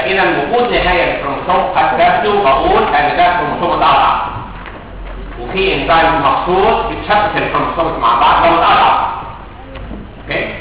اذا وجود نهايه للكروموسوم قد تبدو بقول ان ده كروموسوم اتقطع وفي انزيم مخصوص بتشتت الكروموسومات مع بعض لو اتقطع اوكي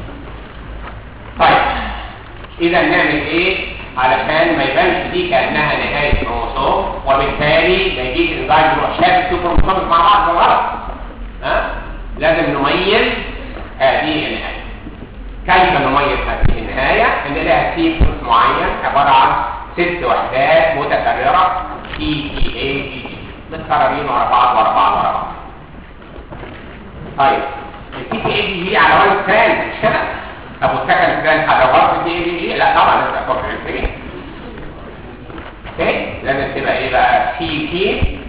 طيب اذا نعمل ايه علشان ما يبانش دي كانها نهايه كروموسوم وبالتالي ما يجيش انزيم يروح شابك الكروموسومات مع بعض بالغلط ها لازم نميز هذه النهايه كيف نميز هذه النهايه ان لها سيكونس معين عباره عن ست وحدات متكرره تي تي اي جي جي متكررين ورا بعض ورا بعض ورا بعض طيب التي تي اي جي جي على وان ستراند مش كده طب والسكند ستراند على غرض التي اي جي جي لا طبعا لازم تكون في اوكي لازم تبقى ايه بقى تي تي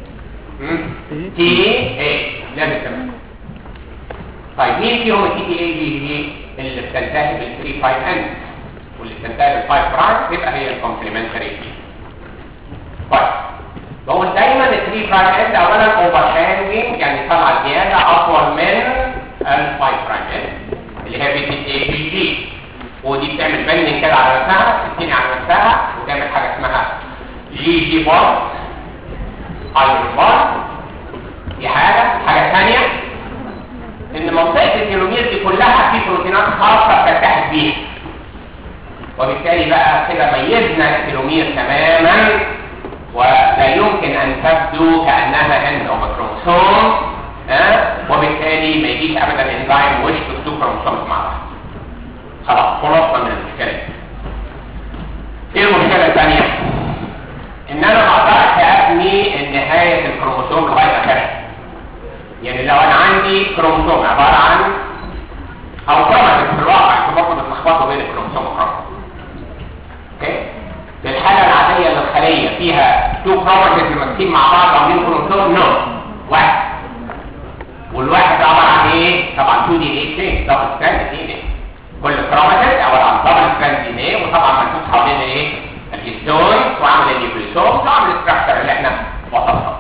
تي اي لازم تبقى طيب مين فيهم التي تي اي جي جي اللي بتنتهي بال 3 5 اند واللي بتنتهي بال 5 برايم تبقى هي الكومبلمنتري دي طيب بقول دايما ال 3 برايم اند اولا اوفر هانجنج يعني طلع زياده اطول من ال 5 برايم اند اللي هي بي تي اي جي جي ودي بتعمل بندنج كده على نفسها تتني على نفسها وتعمل حاجه اسمها جي جي بار ايرون بار دي حاجه حاجه ثانيه ان منطقه التيلومير دي كلها في بروتينات خاصه بتلتحق بيها وبالتالي بقى كده ميزنا التيلومير تماما ولا يمكن ان تبدو كانها اند او كروموسوم ها وبالتالي ما يجيش ابدا انزيم ويشبك تو كروموسومز مع بعض خلاص خلصنا من المشكله دي ايه المشكله الثانيه ان انا ما اقدرش ابني نهايه الكروموسوم لغايه اخرها يعني لو انا عندي كروموسوم عباره عن او كروماتين في الواقع انتوا برضه بتلخبطوا بين الكروموسوم والكروماتين اوكي في الحاله العاديه للخليه فيها تو كروماتين ماسكين مع بعض عاملين كروموسوم نو واحد والواحد ده عباره عن ايه طبعا 2 دي ان اي تشين دبل ستراند دي ان اي كل كروماتين عباره عن دبل ستراند دي ان اي وطبعا ملفوف حوالين ايه الهيستونز وعامل النيوكليوسومز وعامل الستراكشر اللي احنا وصفناه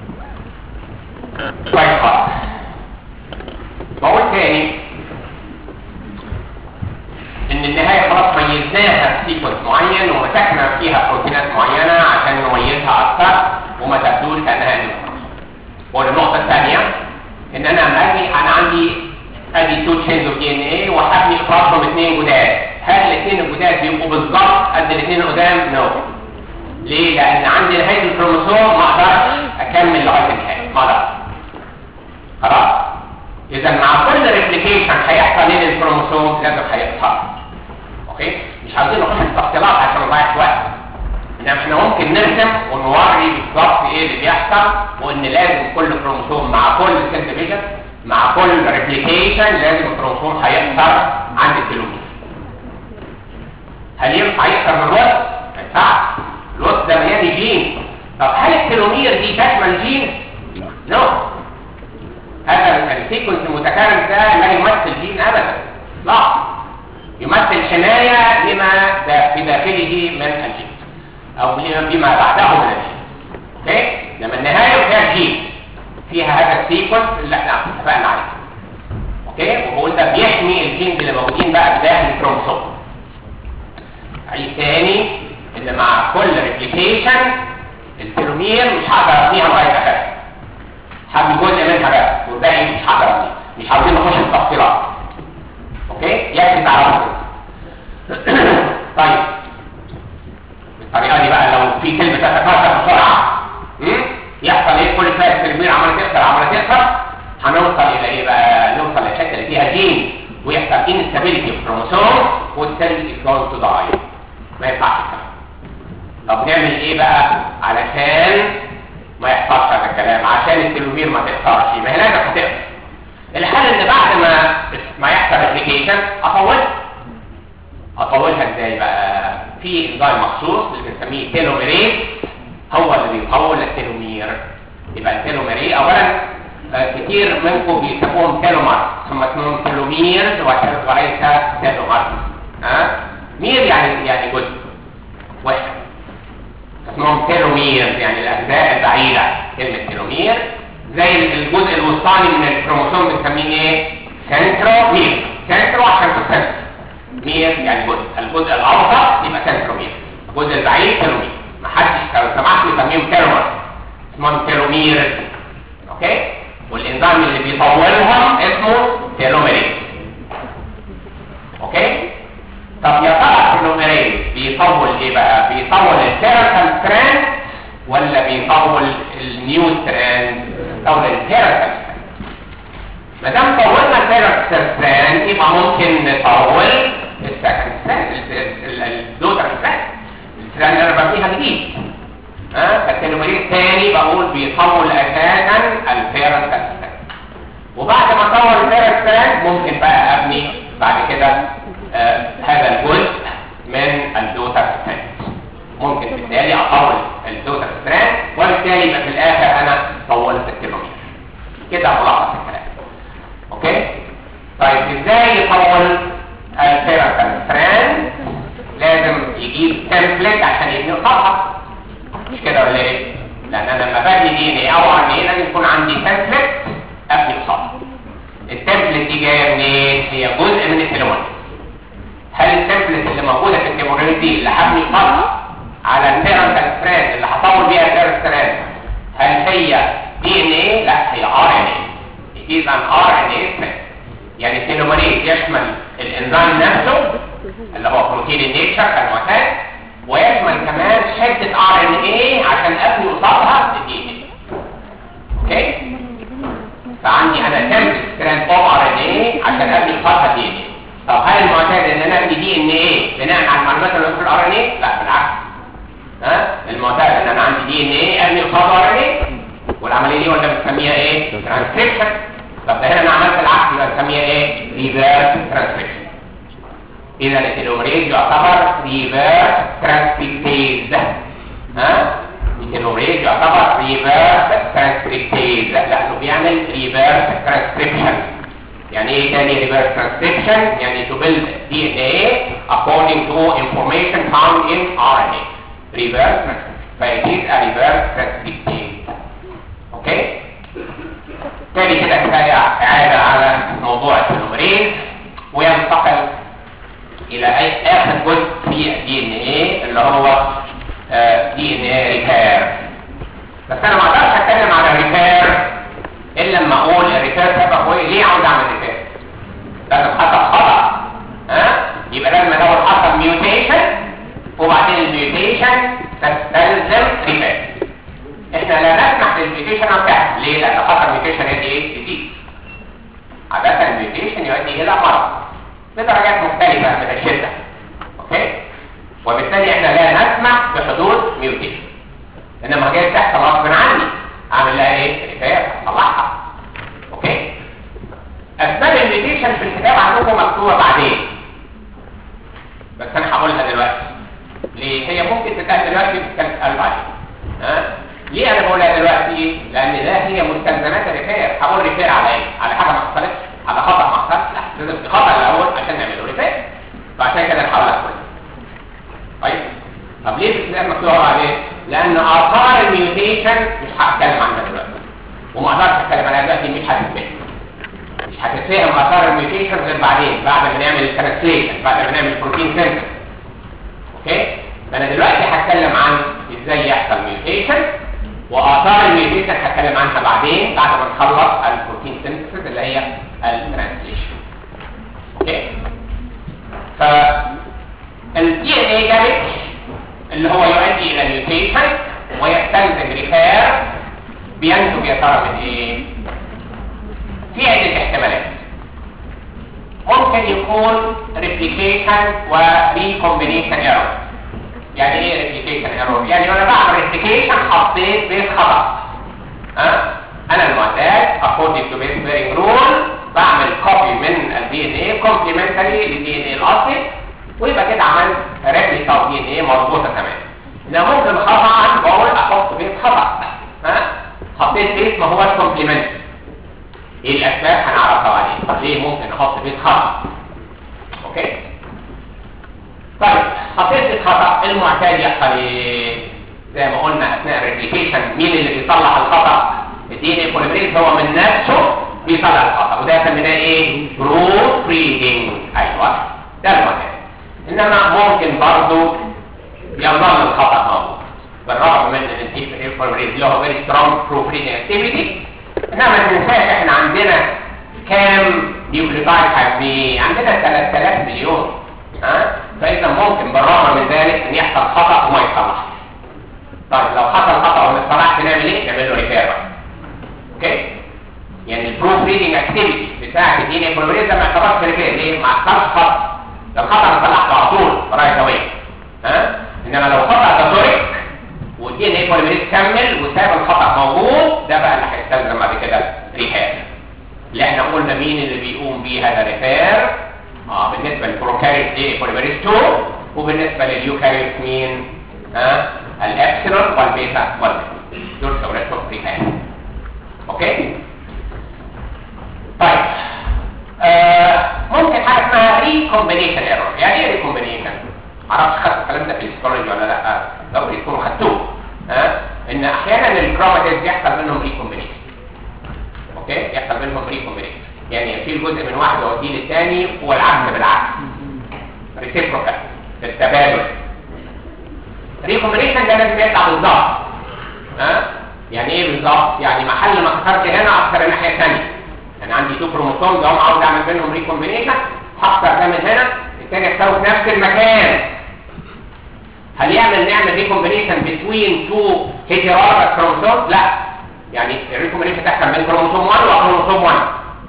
كويس خالص بقول تاني ان النهايه خلاص ميزناها بسيكونس معين ومسكنا فيها بروتينات معينه عشان نميزها اكثر وما تبدوش كانها اندوكروموسوم والنقطه الثانيه ان انا ابني انا عندي ادي تو تشينز اوف دي ان اي وهبني افرادهم اثنين جداد هل الاثنين الجداد بيبقوا بالظبط قد الاثنين القدام؟ نو no. ليه؟ لان عندي نهايه الكروموسوم ما اقدرش اكمل لغايه النهايه ما اقدرش خلاص اذا مع كل ريبليكيشن هيحصل ايه للكروموسوم لازم هيحصل اوكي مش عايزين نخش في التفصيلات عشان نضيع وقت انما احنا ممكن نرسم ونوري بالظبط ايه اللي بيحصل وان لازم كل كروموسوم مع كل سيل ديفيجن مع كل ريبليكيشن لازم الكروموسوم هيكسر عند التلومير هل ينفع يكسر من الوسط؟ ما ينفعش الوسط ده مليان جين طب هل التلومير دي تشمل جين؟ نو no. هذا السيكونس المتكرر ده لا يمثل جين ابدا لا يمثل حمايه لما في داخله من الجين او بما بعده من الجين اوكي لما النهايه فيها جين فيها هذا السيكونس اللي احنا اتفقنا عليه اوكي وبقول ده بيحمي الجينز اللي موجودين بقى بداخل الكروموسوم عيد تاني ان مع كل ريبليكيشن التلومير مش هقدر ابنيها لغايه اخرها هبني جزء منها بس والباقي مش هقدر ابنيه مش عاوزين نخش في التفصيلات اوكي يكفي تعرفوا طيب بالطريقه دي بقى لو في كلمه تتكاثر بسرعه يحصل ايه كل شويه التلميذ عماله تكسر عماله تكسر هنوصل الى ايه بقى نوصل للحته اللي فيها جين ويحصل انستابيليتي في الكروموسوم والسيل از جوينج تو داي ما ينفعش الكلام طب نعمل ايه بقى علشان ما يحصلش هذا الكلام عشان التلومير ما تقطعش ما هي لازم هتقطع الحل ان بعد ما ما يحصل ابلكيشن اطولها اطولها ازاي بقى في انزيم مخصوص اللي بنسميه تيلوميريز هو اللي بيطول التلومير يبقى التلوميريز اولا آه كتير منكم بيسموهم تيلومر ثم اسمهم تلوميرز وليس تيلومر ها أه؟ مير يعني يعني جزء واحد اسمهم تيلوميرز يعني الاجزاء البعيده كلمه تيلومير زي الجزء الوسطاني من الكروموسوم بنسميه ايه سنترومير سنترو عشان في السنتر مير يعني جزء الجزء الاوسط يبقى سنترومير ايه بقى بيطول البيرنتال ستراند ولا بيطول النيو ستراند بيطول البيرنتال ستراند ما دام طولنا البيرنتال ستراند يبقى ممكن نطول السكند ستراند الدوتر ستراند الستراند اللي انا ببنيها جديد ها فالتلومير الثاني بقول بيطول اساسا البيرنتال ستراند وبعد ما اطور البيرنتال ستراند ممكن بقى ابني بعد كده آه هذا الجزء من الدوتر ستراند ممكن بالتالي اطول الدوتر ستراند وبالتالي يبقى في الاخر انا طولت التلومير كده ملخص الكلام اوكي طيب ازاي يطول البيرنتال ستراند لازم يجيب تمبلت عشان يبني قصها مش كده ولا ايه لان انا لما ببني دي ان ايه او ار ان ايه لازم يكون عندي تمبلت ابني قصها التمبلت دي جايه منين هي جزء من التلومير هل التمبلت اللي موجوده في التمبلت دي اللي هبني قصها على البيرنتال ستراند اللي هطول بيها البيرنتال ستراند هل هي دي ان ايه لا هي ار ان ايه it is an RNA strand يعني التلوميريز يشمل الانزيم نفسه اللي هو بروتين النيتشر كالمعتاد ويشمل كمان حته ار ان ايه عشان ابني قصادها الدي ان ايه اوكي فعندي انا تمبل ستراند اوف ار ان ايه عشان ابني قصادها الدي ان ايه طب هل المعتاد ان انا ابني دي ان ايه بناء على المعلومات اللي في الار ان ايه لا بالعكس ها المعتاد ان انا عندي دي ان ايه ابني قصاد ار ان ايه والعمليه دي ولا بنسميها ايه ترانسكريبشن طب ده هنا انا عملت العكس يبقى نسميها ايه ريفيرس ترانسكريبشن اذا التلوميريز يعتبر ريفيرس ترانسكريبتيز ها التلوميريز يعتبر ريفيرس ترانسكريبتيز لانه بيعمل ريفيرس ترانسكريبشن يعني ايه تاني ريفيرس ترانسكريبشن يعني to build DNA according to information found in RNA reverse transcription فit is a reverse transcriptase اوكي تاني كده كفايه اعاده على موضوع التلوميريز وينتقل الى اي اخر جزء في الدي ان ايه اللي هو دي ان ايه ريبير بس انا ما اقدرش اتكلم على ريبير الا لما اقول الريبير سبب ايه ليه عاوز اعمل ريبير لازم حصل خطا ها يبقى لازم الاول حصل ميوتيشن وبعدين الميوتيشن تستلزم ريبير احنا لا نسمح للميوتيشن ان تحصل ليه لان خطر الميوتيشن يؤدي ايه ديزيز عاده الميوتيشن يؤدي الى مرض بدرجات مختلفه من الشده اوكي وبالتالي احنا لا نسمح بحدوث ميوتيشن انما جاي تحصل غصب عني اعمل لها ايه ريبير اصلحها اوكي اسباب الميوتيشن في الكتاب عندكم مكتوبه بعدين بس انا هقولها دلوقتي ليه هي ممكن تتقال دلوقتي وتتقال بعدين ها ليه انا بقولها دلوقتي لان ده هي مستلزمات الريبير هقول ريبير على ايه على حاجه ما حصلتش على خطا ما حصلش لا لازم في خطا الاول عشان نعمله ريبير فعشان كده انا هقول لك كله طيب طب ليه في الكتاب مكتوب عليه لان اثار الميوتيشن مش هتكلم عنها دلوقتي وما اقدرش اتكلم عنها دلوقتي مش هتتفهم مش هتتفهم اثار الميوتيشن غير بعدين بعد ما نعمل الترانسليشن بعد ما نعمل بروتين سنتر اوكي فانا دلوقتي هتكلم عن ازاي يحصل ميوتيشن واثار الميوتيشن هتكلم عنها بعدين بعد ما نخلص البروتين سينثيسيس اللي هي الترانسليشن اوكي ف الدي ان اي دامج اللي هو يؤدي الى ميوتيشن ويستلزم ريبير بينتج يا ترى من ايه في عده احتمالات ممكن يكون ريبليكيشن وريكومبينيشن ايرور يعني ايه ريبليكيشن ايرور يعني وانا بعمل ريبليكيشن حطيت بيس خطا ها انا المعتاد according to base pairing rule بعمل كوبي من الدي ان ايه كومبلمنتري للدي ان ايه الاصلي ويبقى كده عملت ريبليكا اوف دي ان ايه مظبوطه تمام ده ممكن خطا بقول احط بيس خطا ها حطيت بيس ما هوش كومبلمنتري ايه الاسباب هنعرفها بعدين طب ليه ممكن احط بيت خطا اوكي طيب حطيت بيت خطا المعتاد يحصل ايه زي ما قلنا اثناء الريبليكيشن مين اللي بيصلح الخطا الدي ان بوليمريز هو من نفسه بيصلح الخطا وده سميناه ايه بروف ريدنج ايوه ده المعتاد انما ممكن برضه يظل الخطا موجود بالرغم من ان الدي بوليمريز له فيري سترونج بروف ريدنج اكتيفيتي انما ما تنساش احنا عندنا كام نيوكليوتايد حجمي عندنا 3000 مليون ها فاذا ممكن بالرغم من ذلك ان يحصل خطا وما يتصلحش طيب لو حصل خطا وما اتصلحش نعمل ايه نعمل له ريبير بقى اوكي يعني البروف ريدنج اكتيفيتي بتاعه الدي ان اي بوليمريز ده ما يعتبرش ريبير ليه ما حصلش خطا لو خطا صلحته على طول رايت اواي ها انما لو خطا تدرك والدي ان اي بوليمريز كمل وساب الخطا موجود ده بقى اللي هيستلزم بعد كده ريبير اللي احنا قلنا مين اللي بيقوم بيه هذا ريبير اه بالنسبه للبروكاريوت دي بوليمريز 2 وبالنسبه لليوكاريوت مين ها الابسلون والبيتا والبيتا دول شغلتهم ريبير اوكي طيب آه ممكن حاجه اسمها ريكومبينيشن ايرور يعني ايه ريكومبينيشن معرفش خدتوا الكلام ده في الهيستولوجي ولا لا لو تكونوا خدتوه ها ان احيانا الكروماتيز يحصل منهم ريكومبينيشن اوكي يحصل منهم ريكومبينيشن يعني يشيل جزء من واحد ويوديه للثاني والعكس بالعكس ريسيبروكال بالتبادل ريكومبينيشن ده لازم يطلع بالظبط ها يعني ايه بالظبط يعني محل ما كسرت هنا اكسر الناحيه الثانيه يعني عندي تو كروموسوم ده عاوز اعمل بينهم ريكومبينيشن هكسر ده من هنا الثاني يحصلوا في نفس المكان هل يعمل نعمل ريكومبينيشن بين تو هيتيرارس كروموسوم لا يعني الريكومبينيشن تحصل بين كروموسوم 1 وكروموسوم 1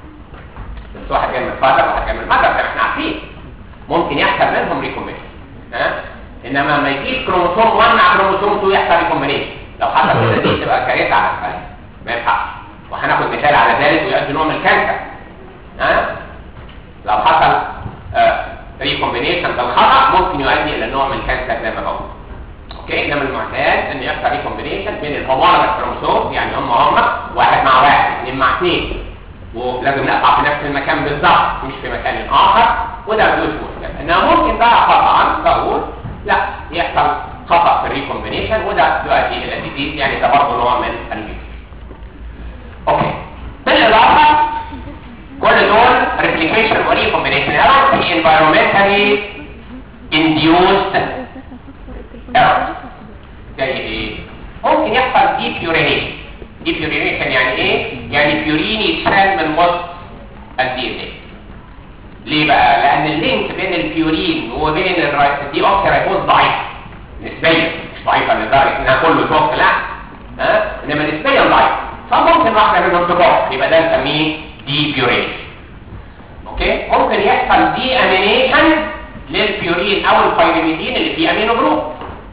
بس واحد جاي من الفادر وواحد جاي من المذر زي ما احنا عارفين ممكن يحصل بينهم ريكومبينيشن ها انما ما يجيش كروموسوم 1 مع كروموسوم 2 يحصل ريكومبينيشن لو حصل كده دي تبقى كارثه على الخلية ما ينفعش وهناخد مثال على ذلك ويؤدي نوع من الكانسر ها لو حصل آه ريكومبينيشن بالخطا ممكن يؤدي الى نوع من الكانسر زي ما بقول اوكي انما المعتاد ان يحصل ريكومبينيشن بين الهومولوجس كروموسوم يعني هم هم واحد مع واحد اثنين مع اثنين ولازم نقطع في نفس المكان بالظبط مش في مكان اخر وده ملوش مشكله انما ممكن بقى قطعا بقول لا يحصل خطا في الريكومبينيشن وده يؤدي الى ديزيز يعني ده برضه نوع من الميوتيشن اوكي بالاضافه كل دول replication و recombination error في environmentally induced errors زي ايه؟ ممكن يحصل depurination depurination يعني ايه؟ يعني بيورين يتشال من وسط الدي ان ايه ليه بقى؟ لان اللينك بين البيورين وبين الدي اوكسيرايبوز ضعيف نسبيا مش ضعيفه لدرجه انها كله توك لا ها انما نسبيا ضعيف فممكن واحده منهم تبقى يبقى ده نسميه ديبيوريشن اوكي ممكن يحصل دي امينيشن للبيورين او البيريميدين اللي فيه امينو جروب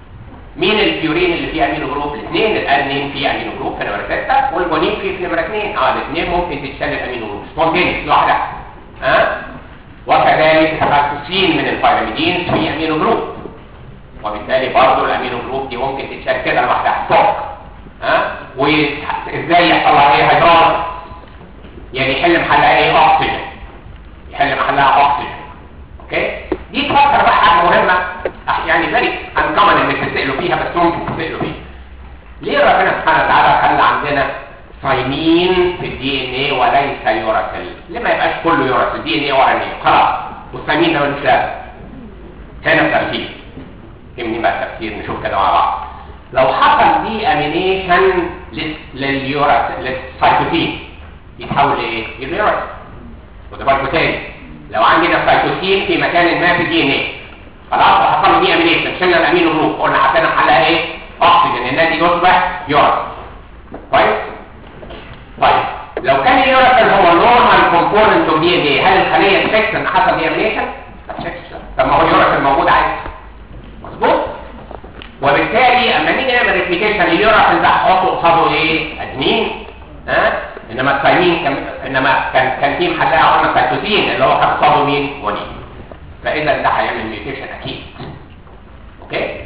مين البيورين اللي فيه امينو جروب الاثنين الادنين فيه امينو جروب في نمره 6 والجونين فيه في نمره 2 اه الاثنين ممكن تتشال الامينو جروب سبونتينيوس لوحدها ها وكذلك السين من البيريميدين فيه امينو جروب وبالتالي برضه الامينو جروب دي ممكن تتشال كده لوحدها ستوك ها وازاي يحصل لها ايه هيدروليس يعني يحل محلها ايه اكسجين يحل محلها اكسجين اوكي دي تفكر بقى حاجه مهمه يعني فيري انكمن انك تسالوا فيها بس ممكن تسالوا فيها ليه ربنا سبحانه وتعالى خلى عندنا ثايمين في الدي ان ايه وليس يوراسيل ليه ما يبقاش كله يوراسيل دي ان ايه ورا ان خلاص والثايمين ده مش لازم هنا الترتيب فهمني بقى التفسير نشوف كده مع بعض لو حصل دي امينيشن لليوراسيل للسايتوسين يتحول لايه؟ يبقى يوراسيل وده برضه تاني لو عندنا سايتوسين في مكان ما في الدي ان ايه خلاص وحصل له دي امينيشن شلنا الامينو جروب قلنا حطينا محلها ايه؟ اكسجين الناتج يصبح يوراسيل كويس؟ طيب لو كان اليوراسيل هو نورمال كومبوننت اوف دي ان ايه هل الخليه تحس ان حصل دي امينيشن؟ ما تحسش طب ما هو اليوراسيل موجود عادي مظبوط؟ وبالتالي اما نيجي نعمل ريبليكيشن اليوراسيل ده هحطه قصاده ايه؟ ادمين ها؟ انما الثايمين كان انما كان كان في محلها قلنا سايتوسين اللي هو كان قصاده مين؟ ونين فاذا ده هيعمل ميوتيشن اكيد اوكي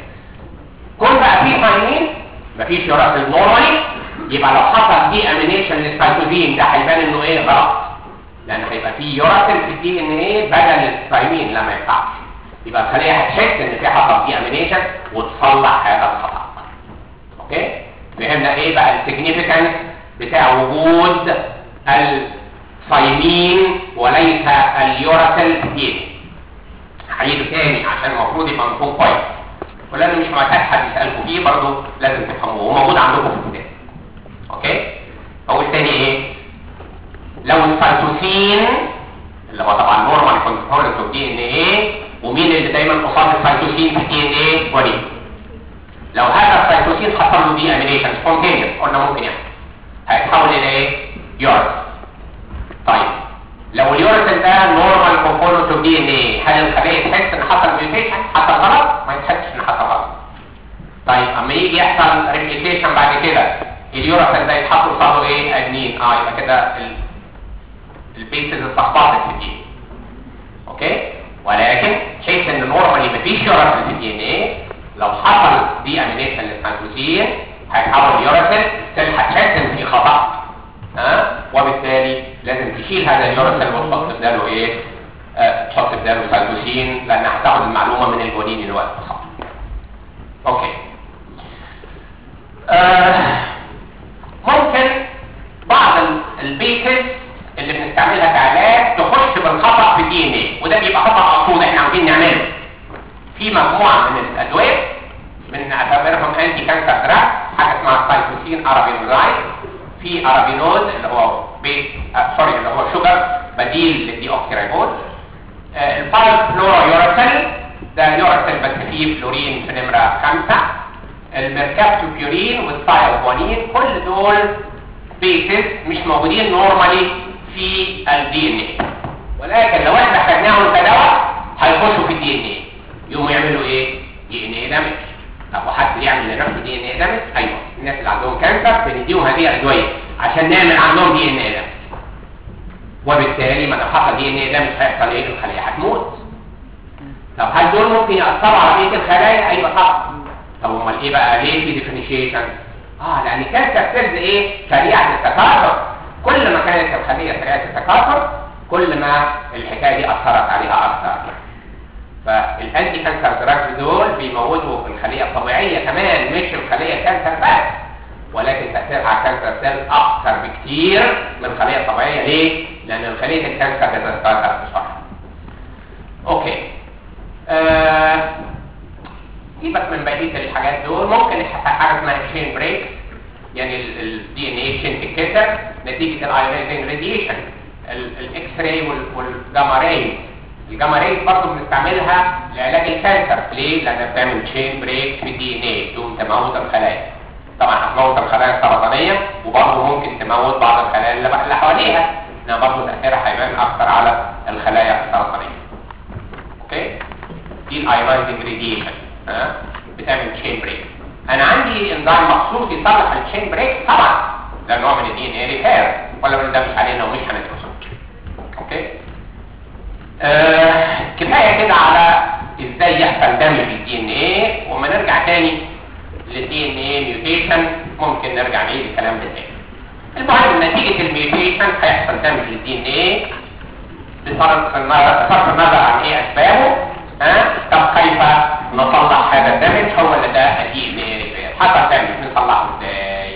كل بقى في ثايمين مفيش يوراسيل نورمالي يبقى لو حصل دي امينيشن للسايتوزين ده هيبان انه ايه غلط لان هيبقى في يوراسيل في الدي ان ايه بدل الثايمين لا ما ينفعش يبقى الخليه هتحس ان في حصل دي امينيشن وتصلح هذا الخطا اوكي فهمنا ايه بقى السيجنيفيكانس بتاع وجود الثايمين وليس اليوراسيل في الدي ان هعيده تاني عشان المفروض يبقى مفهوم كويس ولازم مش معتاد حد يسالكم فيه برضه لازم تفهموه وموجود عندكم في الكتاب اوكي اول تاني ايه لو السايتوسين اللي هو طبعا نورمال كومبوننت اوف دي ان ايه ومين اللي دايما قصاد السيتوسين في الدي ان ايه جوانين لو هذا السيتوسين حصل له دي امينيشن سبونتينيوس قلنا ممكن يحصل هيتحول الى ايه يورس طيب لو اليورسل ده نورمال كومبوننت اوف دي ان ايه هل الخليه تحس ان حصل ميوتيشن حصل غلط ما تحسش ان حصل غلط طيب اما يجي يحصل ريبليكيشن بعد كده اليورسل ده يتحط قصاده ايه ادمين اه يبقى كده البيسز اتلخبطت في الدي اوكي ولكن حيث ان نورمالي مفيش يورسل في الدي ان ايه لو حصل دي امينيشن للسيتوسين هيتحول اليورسل السيل هتحس ان في خطا ها وبالتالي لازم تشيل هذا اليورسل وتحط بداله ايه آه تحط بداله سيتوسين لان هتاخد المعلومه من الجونين الوقت صح اوكي آه ممكن بعض البيسز اللي بنستعملها كعلاج تخش بالخطا في الدي ان ايه وده بيبقى خطا مقصود احنا عاوزين نعمله في مجموعه من الادويه بنعتبرهم انتي كانسر دراج حاجه اسمها سايتوسين ارابينوزايد في ارابينوز اللي هو بيت آه سوري اللي هو شوجر بديل للدي اوكسيريبوز آه الفايف فلورا يوراسيل ده يوراسيل بس فيه فلورين في نمره خمسة الميركابتوبيورين والثايوبونين كل دول بيسز مش موجودين نورمالي في الدي ان ايه ولكن لو احنا خدناهم كدواء هيخشوا في الدي ان ايه يقوموا يعملوا ايه دي ان ايه دامج طب وحد يعمل لنفسه دي ان ايه دامج ايوه الناس اللي عندهم كانسر بنديهم هذه الادويه عشان نعمل عندهم دي ان ايه دامج وبالتالي ما لو حصل دي ان ايه دامج هيحصل ايه الخليه هتموت طب هل دول ممكن ياثروا على بقيه الخلايا ايوه طبعا طب امال ايه بقى ليه في ديفينيشيشن اه لان كانسر سيلز ايه سريعه التكاثر كل ما كانت الخليه سريعه التكاثر كل ما الحكايه دي اثرت عليها اكثر فالانتي كانسر دراجز دول بيموتوا في الخليه الطبيعيه كمان مش الخليه الكانسر بس ولكن تاثيرها على الكانسر سيل اكثر بكثير من الخليه الطبيعيه ليه؟ لان الخليه الكانسر بتتكاثر بسرعه. اوكي. آه سيبك من بقيه الحاجات دول ممكن حاجه اسمها تشين بريك يعني الدي ان اي تشين تتكسر نتيجه الايونيزنج راديشن الاكس راي والجاما رايز الجاما رايز برضه بنستعملها لعلاج الكانسر ليه؟ لانها بتعمل تشين بريك في الدي ان اي تقوم تموت الخلايا طبعا هتموت الخلايا السرطانيه وبرضه ممكن تموت بعض الخلايا اللي, اللي حواليها انها برضه تاثيرها هيبان اكثر على الخلايا السرطانيه اوكي دي الايونايزنج راديشن ها بتعمل تشين بريك انا عندي انزيم مخصوص يصلح التشين بريك طبعا ده نوع من الدي ان اي ريبير ولا ما ندمش علينا ومش هندرسه اوكي آه كفايه كده على ازاي يحصل دمج في الدي ان اي وما نرجع تاني للدي ان اي ميوتيشن ممكن نرجع نعيد الكلام ده تاني المهم نتيجه الميوتيشن هيحصل دمج للدي ان اي بصرف النظر بصرف النظر عن ايه اسبابه ها طب كيف نصلح هذا الدمج هو اللي ده الدي ان اي ريبير حصل دمج نصلحه ازاي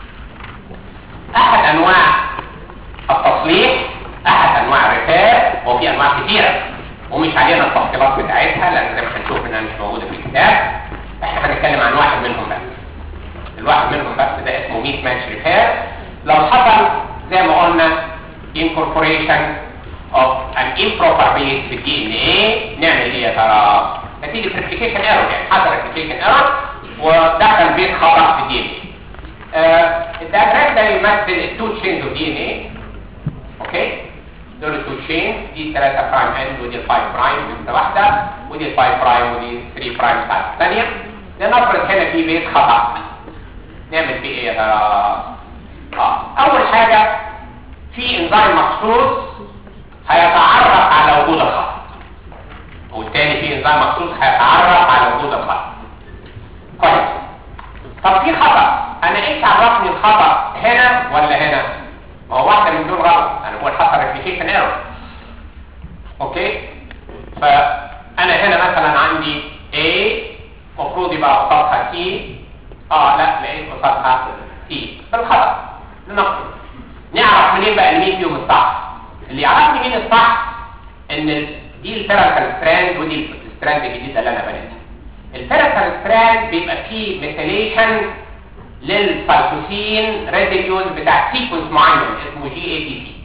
احد انواع التصليح احد انواع الريبير وفي انواع كثيره ومش علينا التفصيلات بتاعتها لان زي ما هنشوف انها مش موجوده في الكتاب احنا هنتكلم عن واحد منهم بس الواحد منهم بس ده اسمه ميت ماتش ريبير لو حصل زي ما قلنا incorporation of an improper base في الدي ان ايه نعمل ايه يا ترى نتيجه replication error يعني حصل replication error ودخل بيت خطا في الدي ان ايه الدياجرام ده يمثل التو تشينز اوف دي ان ايه اوكي دول التو تشينز دي 3 برايم اند ودي 5 برايم لسه واحده ودي 5 برايم ودي 3 برايم بتاعت الثانيه لنفرض هنا في بيت خطا نعمل فيه ايه يا ترى اه اول حاجه في انزيم مخصوص هيتعرف على وجود الخطا والتاني في انزيم مخصوص هيتعرف على وجود الخطا كويس طب في خطا انا ايش عرفني الخطا هنا ولا هنا ما هو واحده من دول غلط انا بقول حصل ريبليكيشن ايرور اوكي فانا هنا مثلا عندي A المفروض يبقى قصادها C اه لا لقيت قصادها C بالخطا لنقل نعرف منين بقى مين فيهم الصح اللي يعرفني مين الصح ان دي الفيرال ستراند ودي الستراند الجديده اللي انا بنيتها الفيرال ستراند بيبقى فيه ميثيليشن للسايتوسين ريزيديوز بتاع سيكونس معين اسمه جي اي تي سي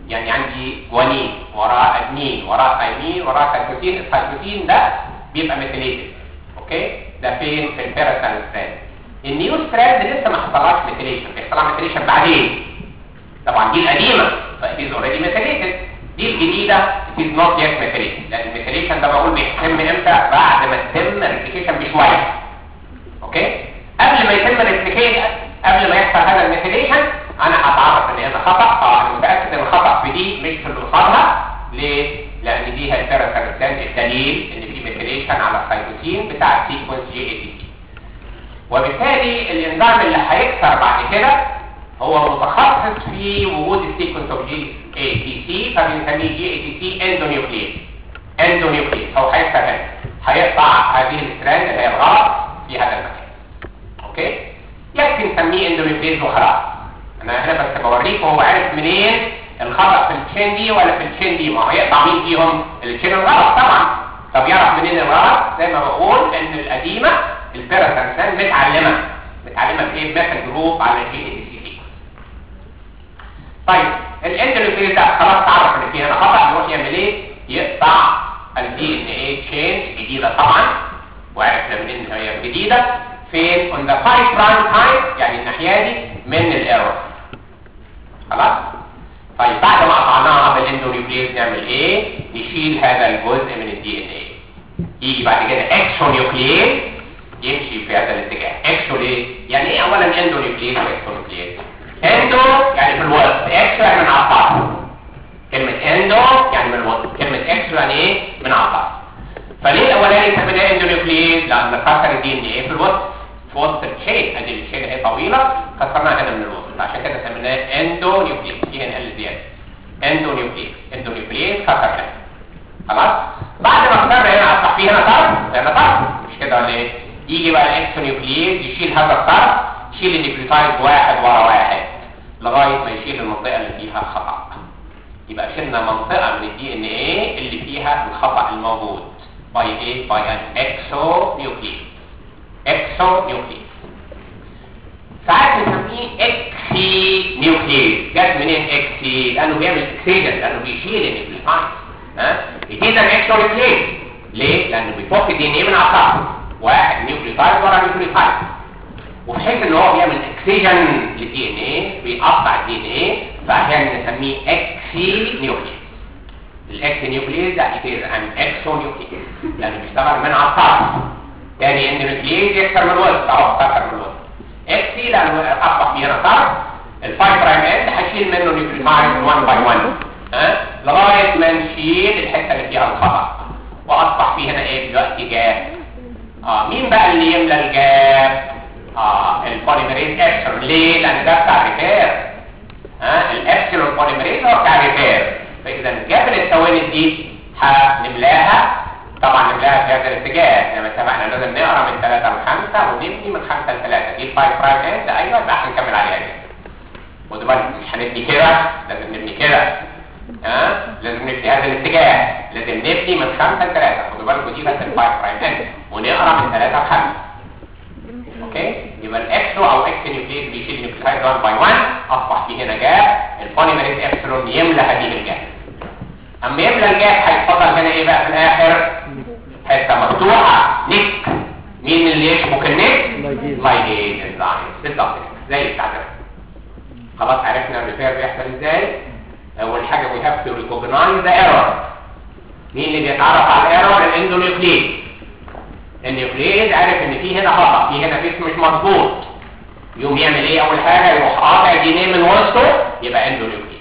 يعني عندي جوانين وراه ادمين وراه ثايمين وراه سايتوسين السايتوسين ده بيبقى ميثيليتد اوكي ده فين في البيراسال ستراند النيو ستراند لسه ما حصلهاش ميثيليشن بيحصل لها ميثيليشن بعدين طبعا دي القديمه فايت اوريدي ميثيليتد دي الجديده it is not yet methylated لان الميثيليشن ده بقول بيتم امتى بعد ما تتم ريبليكيشن بشويه اوكي قبل ما يتم الريبليكيشن قبل ما يحصل هذا الميثيليشن انا هتعرف ان هذا خطا اه انا متاكد ان الخطا في دي مش في اللي قصادها ليه لان دي هي البيراسالستان الدليل ان في ميثيليشن على السيتوسين بتاع السيكونس جي اي تي سي وبالتالي الانزيم اللي هيكسر بعد كده هو متخصص في وجود السيكونس اوف جي اي تي سي فبنسميه جي اي تي سي اندونيوكليز اندونيوكليز هو هيكسر هنا هيقطع هذه الستراند اللي هي الغلط في هذا المكان اوكي يكفي نسميه اندونيوكليز وخلاص انا هنا بس بوريكم هو عارف منين الخطا في التشين دي ولا في التشين دي ما هو هيقطع مين فيهم التشين الغلط طبعا طب يعرف منين الغلط زي ما بقول ان القديمه البيراسانسان متعلمه متعلمه في ايه مثل جروب على الجي اي تي سي طيب الاندونيوكليز ده خلاص تعرف ان في هنا خطا يروح يعمل ايه يقطع الدي ان اي تشين الجديده طبعا وعرفنا منين ان هي جديده فين on the 5 prime side يعني الناحيه دي من الايرور خلاص طيب بعد ما قطعناها بالاندونيوكليز نعمل ايه نشيل هذا الجزء من الدي ان اي يجي بعد كده اكسونيوكليز يمشي في هذا الاتجاه اكسو ليه يعني ايه اولا اندونيوكليز واكسونيوكليز اندو يعني في الوسط اكسو يعني من على الطرف كلمه اندو يعني من الوسط كلمه اكسو يعني ايه من على الطرف فليه الاولاني سميناه اندونيوكليز لان كسر الدي ان ايه في الوسط في وسط الشين ادي الشين اهي طويله كسرناها هنا من الوسط عشان كده سميناه اندونيوكليز في هنا ال زياده اندونيوكليز اندونيوكليز كسر هنا خلاص بعد ما كسرنا هنا اصبح في هنا طرف هنا طرف مش كده ولا ايه يجي بقى الاكسونيوكليز يشيل هذا الطرف يشيل النيوكليوتايد واحد ورا واحد لغايه ما يشيل المنطقه اللي فيها خطا يبقى شلنا منطقه من الدي ان ايه اللي فيها الخطا الموجود باي ايه باي ان اكسونيوكليز اكسونيوكليز ساعات بنسميه اكسي نيوكليز جت منين اكسي لانه بيعمل اكسيجن لانه بيشيل النيوكليوتايد ها يتيزن اكسونيوكليز ليه لانه بيفك الدي ان ايه من على الطرف واحد نيوكليوتايد ورا نيوكليوتايد وبحيث ان هو بيعمل اكسيجن للدي ان ايه بيقطع الدي ان ايه فعشان نسميه اكسي نيوكليز الاكسي نيوكليز ده يصير عن اكسو نيوكليز يعني بيشتغل من على الطرف تاني ان نيوكليز يكسر من الوسط اهو كسر من الوسط اكسي لانه اصبح فيه هنا طرف الفايف برايم اند هشيل منه نيوكليوتايد 1 باي 1 ها لغايه ما نشيل الحته اللي فيها الخطا واصبح فيه هنا ايه دلوقتي جاب اه مين بقى اللي يملى الجاب اه البوليمريز ابسلون ليه لان ده بتاع ريبير ها الابسلون بوليمريز هو بتاع ريبير فاذا الجاب اللي اتكونت دي هنملاها طبعا نملاها في هذا الاتجاه زي ما اتفقنا لازم نقرا من 3 ل 5 ونبني من 5 ل 3 دي الفايف برايم اند ايوه يبقى هنكمل عليها كده خدوا بالك مش هنبني كده لازم نبني كده ها لازم نبني في هذا الاتجاه لازم نبني من 5 ل 3 خدوا بالكم دي بس الفايف برايم اند ونقرا من 3 ل 5 اوكي يبقى الاكسو او اكس نيوكليز بيشيل نيوكليوتايد 1 باي 1 اصبح في هنا جاب البوليمريز ابسلون يملى هذه الجاب اما يملى الجاب هيتفضل هنا ايه بقى في الاخر حته مفتوحه نيك مين اللي يشبك النيك لايجيز انزايم بالظبط زي بتاع ده خلاص عرفنا الريبير بيحصل ازاي اول حاجه وي هاف تو ريكوجنايز ذا ايرور مين اللي بيتعرف على الايرور الاندونيوكليز النيوكليز عارف ان في هنا خطا في هنا بيس مش مظبوط يقوم يعمل ايه اول حاجه يروح قاطع دي من وسطه يبقى اندونيوكليز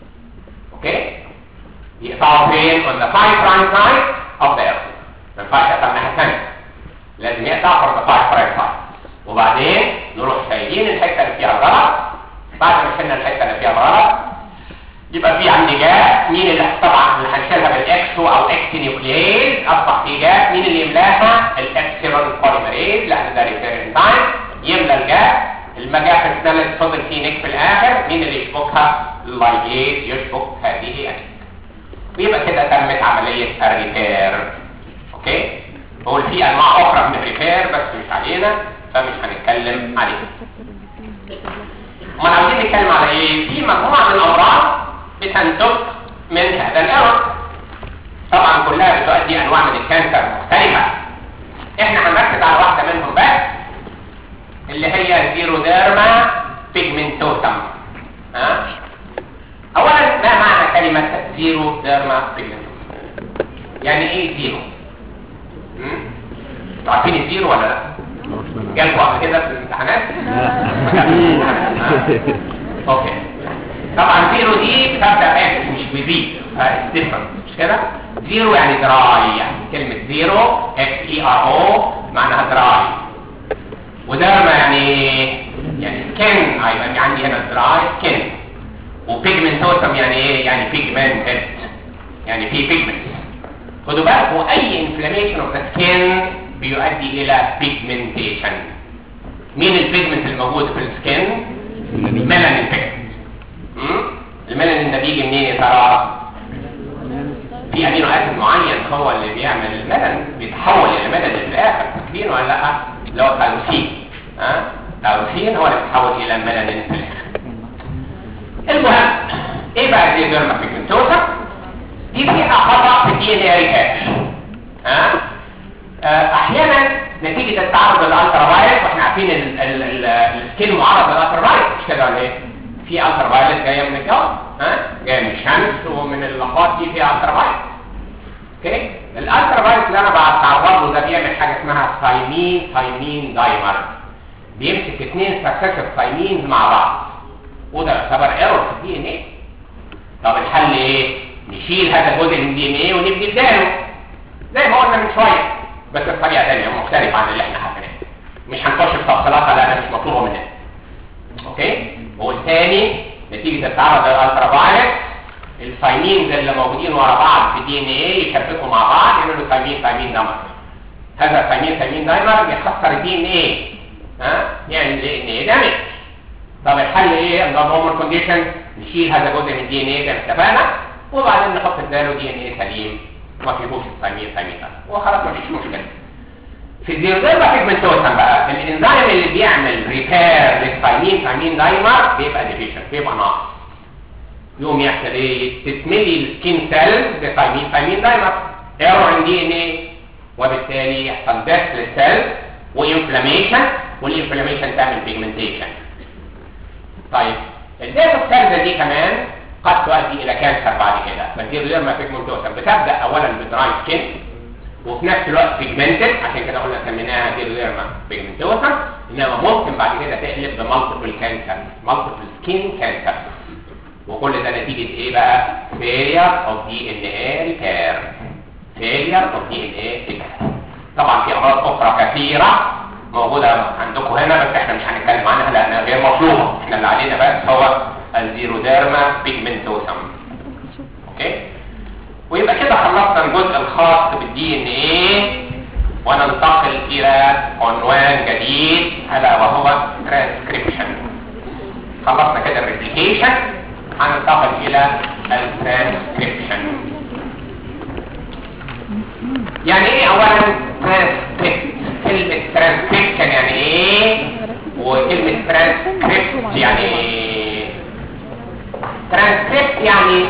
اوكي يقطعوا فين on the 5 prime side of the arrow ما ينفعش يقطع الناحيه الثانيه لازم يقطع from the 5 prime side وبعدين نروح شايلين الحته اللي فيها الغلط بعد ما شلنا الحته اللي فيها الغلط يبقى في عندي جاب مين اللي طبعا اللي هنشيلها بالاكسو او اكس نيوكليز اصبح في جاب مين اللي يملاها الاكسيرون بوليمريز لان ده ريفير انزايم يملى الجاب المجاف اتنلت فضل فيه نيك في الاخر مين اللي يشبكها اللايجيز يشبك هذه النيك ويبقى كده تمت عمليه الريبير اوكي هو في انواع اخرى من الريبير بس مش علينا فمش هنتكلم عليها امال عاوزين نتكلم على ايه في مجموعه من الامراض بتنتج من هذا الايرور طبعا كلها بتؤدي انواع من الكانسر مختلفه احنا هنركز على واحده منهم بس اللي هي زيروديرما بيجمنتوسم ها اولا ما معنى كلمه زيرو ديرما بيجمنتوسم يعني ايه زيرو هم؟ انتوا عارفين الزيرو ولا لا جالكوا قبل كده في الامتحانات اوكي طبعا زيرو دي بتبدا اكس مش بزي ديفرنت مش كده زيرو يعني دراي يعني كلمه زيرو اكس اي ار او معناها دراي ودرما يعني يعني سكن ايوه عندي هنا دراي سكن وبيجمنتوسم يعني ايه يعني بيجمنتد يعني في بيجمنت خدوا بالكم اي انفلاميشن اوف ذا سكين بيؤدي الى بيجمنتيشن مين البيجمنت الموجود في السكين ميلانين بيجمنت الميلانين ده بيجي منين يا ترى في امينو اسيد معين هو اللي بيعمل الميلانين بيتحول الى ميلانين في الاخر فاكرين ولا لا اللي هو تايروسين ها تايروسين هو اللي بيتحول الى ميلانين في الاخر المهم ايه بقى دي ديرما بيجمنتوسا دي فيها خطا في الدي ان اي كاتش ها آه، احيانا نتيجه التعرض للالترا فايلت واحنا عارفين ال- ال- ال- السكين معرض للالترا فايلت مش كده ولا ايه في الترا فايلت جايه من الجو ها جايه من الشمس ومن الاخبار دي فيها الترا فايلت اوكي الالترا فايلت اللي انا بتعرض له ده بيعمل حاجه اسمها ثايمين ثايمين دايمر بيمسك اثنين سكسيسيف ثايمينز مع بعض وده يعتبر ايرور في الدي ان ايه طب الحل ايه نشيل هذا الجزء من الدي ان ايه ونبني بداله زي ما قلنا من شويه بس بطريقه ثانيه مختلفه عن اللي احنا حكيناه مش هنخش في تفصيلاتها لانها مش مطلوبه مننا اوكي والثاني نتيجه التعرض للالترا فايلت الثايمينز اللي موجودين ورا بعض في الدي ان ايه يشبكوا مع بعض يعملوا ثايمين ثايمين دايمر هذا ثايمين ثايمين دايمر بيخسر الدي ان ايه ها يعني الدي ان ايه دامج طب الحل ايه اندر نورمال كونديشن نشيل هذا الجزء من الدي ان ايه زي ما اتفقنا وبعدين نحط بداله دي ان ايه سليم ما فيهوش الثايمين ثايمين وخلاص ما فيش مشكله في الزيروديرما بيجمنتوسم بقى الانزيم اللي بيعمل ريبير للثايمين ثايمين دايمر بيبقى ديفيشن بيبقى ناقص يقوم يحصل ايه تتملي السكين سيلز بثايمين ثايمين دايمر ايرور ان دي ان ايه وبالتالي يحصل ديث للسيلز وانفلاميشن والانفلاميشن تعمل بيجمنتيشن طيب الديث سيلز دي كمان قد تؤدي الى كانسر بعد كده فالزيروديرما بيجمنتوسم بتبدا اولا بدراي سكين وفي نفس الوقت بيجمنتد عشان كده قلنا سميناها ديرما بيجمنتوسم انما ممكن بعد كده تقلب بمالتيبل كانسر مالتيبل سكين كانسر وكل ده نتيجه ايه بقى failure of DNA repair failure of DNA repair طبعا في امراض اخرى كثيره موجوده عندكم هنا بس احنا مش هنتكلم عنها لانها غير مطلوبه احنا اللي علينا بس هو الزيروديرما بيجمنتوسم اوكي ويبقى كده خلصنا الجزء الخاص بالدي ان ايه وننتقل الى عنوان جديد الا وهو ترانسكريبشن خلصنا كده الريبليكيشن هننتقل الى الترانسكريبشن يعني ايه اولا ترانسكريبت كلمة ترانسكريبشن يعني ايه وكلمة ترانسكريبت يعني ايه ترانسكريبت يعني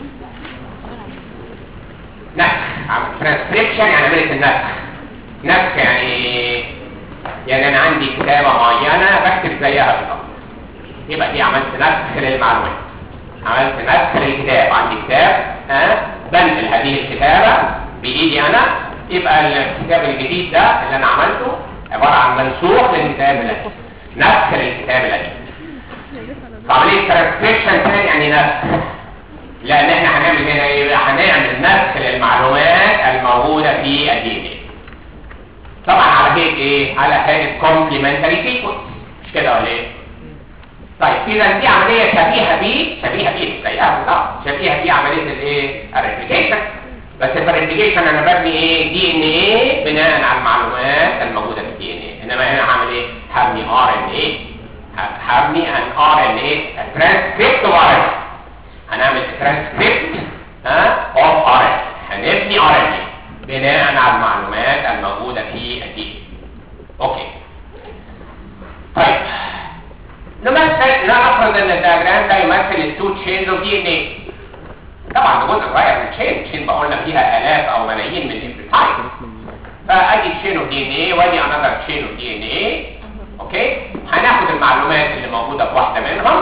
نسخ ترانسكريبشن يعني عمليه النسخ نسخ يعني يعني انا عندي كتابه معينه بكتب زيها بالظبط يبقى دي عملت نسخ للمعلومات عملت نسخ للكتاب عندي كتاب ها بنقل هذه الكتابه بايدي انا يبقى الكتاب الجديد ده اللي انا عملته عباره عن منسوخ للكتاب القديم نسخ للكتاب القديم عمليه ترانسكريبشن تاني يعني نسخ لان احنا هنعمل هنا ايه هنعمل نسخ للمعلومات الموجوده في الدي طبعا على هيئه ايه على هيئه كومبلمنتري سيكونس مش كده ولا ايه طيب اذا دي عمليه شبيهه بيه شبيهه بيه زيها بالظبط شبيهه بيه عمليه الايه الريبليكيشن بس في الريبليكيشن انا ببني ايه دي ان ايه بناء على المعلومات الموجوده في الدي ان ايه انما هنا هعمل ايه هبني ار ان ايه هبني ان ار ان ايه ترانسكريبت ار ان هنعمل ترانسكريبت ها اوف ار ان هنبني ار ان بناء على المعلومات الموجوده في الدي اوكي طيب نمثل نفرض ان الدياجرام ده يمثل التو تشينز اوف دي ان ايه طبعا ده جزء صغير من الشين الشين بقولنا فيها الاف او ملايين من النيوكليوتايد فادي تشين اوف دي ان ايه وادي انذر تشين اوف دي ان ايه اوكي هناخد المعلومات اللي موجوده في واحده منهم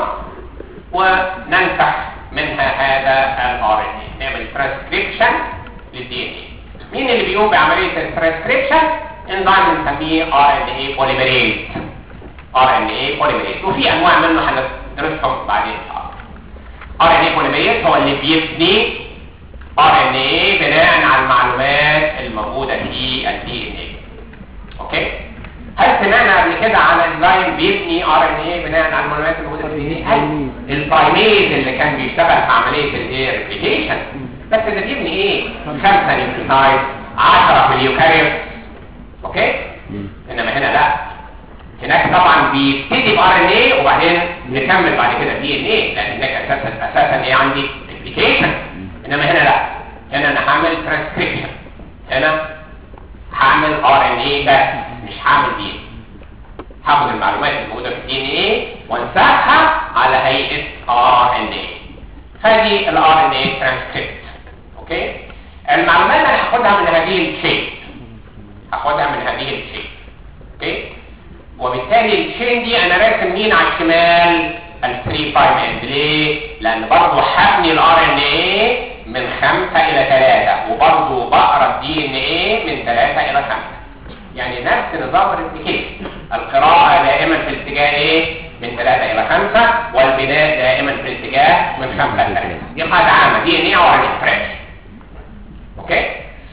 وننسخ منها هذا الار ان اي نعمل ترانسكريبشن للدي ان اي مين اللي بيقوم بعمليه الترانسكريبشن انزيم بنسميه ار ان اي بوليميريز ار ان اي بوليميريز وفي انواع منه هندرسهم بعدين ار ان اي بوليميريز هو اللي بيبني ار ان اي بناء على المعلومات الموجوده في الدي ان اي اوكي هل سمعنا قبل كده عن انزيم بيبني ار ان اي بناء على المعلومات الموجوده في الدي ان اي البرايميز اللي كان بيشتغل في عمليه الايه ريبليكيشن بس ده بيبني ايه خمسه نيوكليوتايد 10 في اليوكاريوت اوكي انما هنا لا هناك طبعا بيبتدي بار ان اي وبعدين نكمل بعد كده دي ان اي لان هناك اساسا اساسا ايه عندي ريبليكيشن انما هنا لا هنا انا هعمل ترانسكريبشن هنا هعمل ار ان اي بس مش هعمل دي هاخد المعلومات الموجوده في الدي ان اي وانسخها على هيئه ار ان اي هذه الار ان اي ترانسكريبت اوكي المعلومات اللي هاخدها من هذه الشيء هاخدها من هذه الشيء اوكي وبالتالي الشين دي انا راسم مين على الشمال ال 3 برايم اند ليه لان برضه هبني الار ان اي من 5 الى 3 وبرضه بقرا الدي ان اي من 3 الى 5 يعني نفس نظام الريبليكيشن القراءه دائما في الاتجاه ايه من 3 الى 5 والبناء دائما في الاتجاه من 5 الى 3 دي قاعده عامه دي ان اي او ار ان فريش اوكي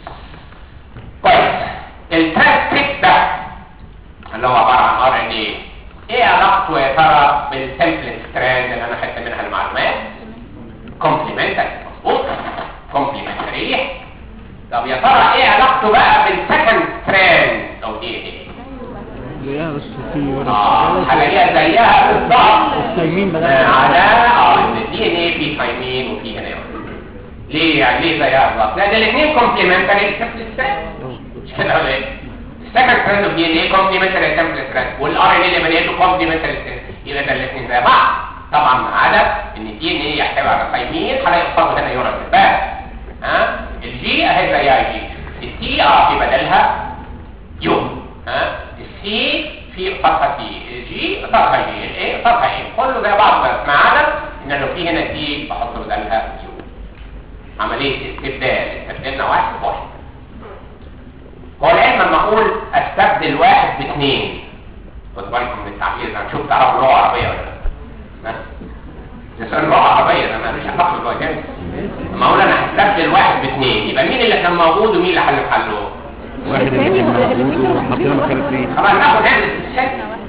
كويس الترانسكريبت ده اللي هو عباره عن ار ان اي ايه علاقته يا ترى بالتمبلت ستراند اللي انا خدت منها المعلومات كومبليمنتري مظبوط كومبليمنتري طب يا ترى ايه علاقته بقى بالسكند ستراند او دي ان ايه زيها بس في اه هلاقيها زيها بالظبط التيمين بدل آه، على اه ان الدي ان ايه فيه تايمين وفيه هنا ليه يعني ليه زيها بالظبط؟ لان الاثنين كومبليمنتري للتمبلت ستراند مش كده ولا ايه؟ السكند ستراند اوف دي ان ايه كومبليمنتري للتمبلت ستراند والار ان ايه اللي بنيته كومبليمنتري يبقى ده الاثنين زي بعض طبعا ما عدا ان الدي ان ايه يحتوي على تايمين هلاقي قصاده هنا يورا بس ها الجي اهي زيها جي التي اه في بدلها يو ها السي في قصادها سي الجي قصادها جي الاي قصادها ايه كله زي بعض بس ما عدا ان لو في هنا تي بحط بدلها يو عمليه استبدال استبدلنا واحد بواحد هو العلم لما اقول استبدل واحد باثنين خد بالكم من التعبير ده نشوف تعرفوا لغه عربيه ولا لا ها؟ ده سؤال لغه عربيه ده مالوش علاقه بالوجه لما اقول انا هستبدل واحد باثنين يبقى مين اللي كان موجود ومين اللي حل محله واحد اللي كان موجود وحطينا مكان اثنين خلاص ناخد هذا الاستثناء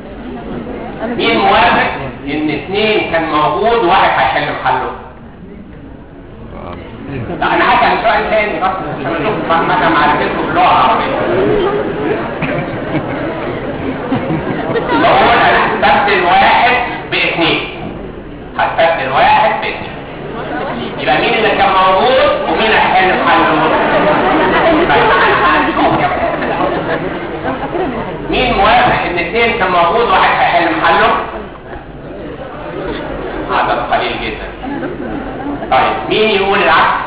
مين موافق ان اثنين كان موجود وواحد هيحل محله لا انا هسال سؤال تاني بس عشان اشوف مدى معرفتكم باللغه العربيه بقول انا هستبدل واحد باثنين هستبدل واحد باثنين يبقى مين اللي كان موجود ومين هيحل محله طيب، هنشوف يا باشا. مين موافق ان اثنين كان موجود واحد هيحل محله عدد قليل جدا طيب مين يقول العكس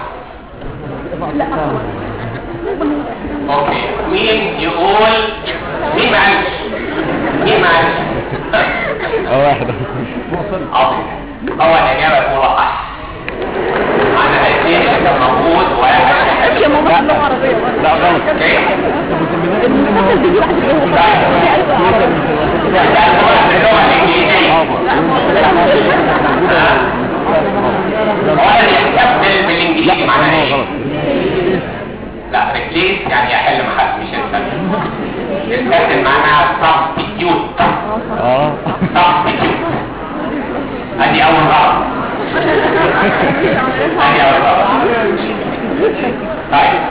اوكي مين يقول مين ما قالش مين ما قالش اه واحد عظيم هو الاجابه الاولى صح انا الاثنين اللي كان موجود واحد هيحل يا ماما اللغة عربية لا غلط اوكي المسافة دي واحد فيهم ده اللغه اللغة الانجليزيه هو اللي يستبدل بالانجليزي معناها ايه غلط لا ريبليس يعني يحل محل مش يستبدل يستبدل معناها substitute اه substitute ادي اول غلط ادي اول غلط طيب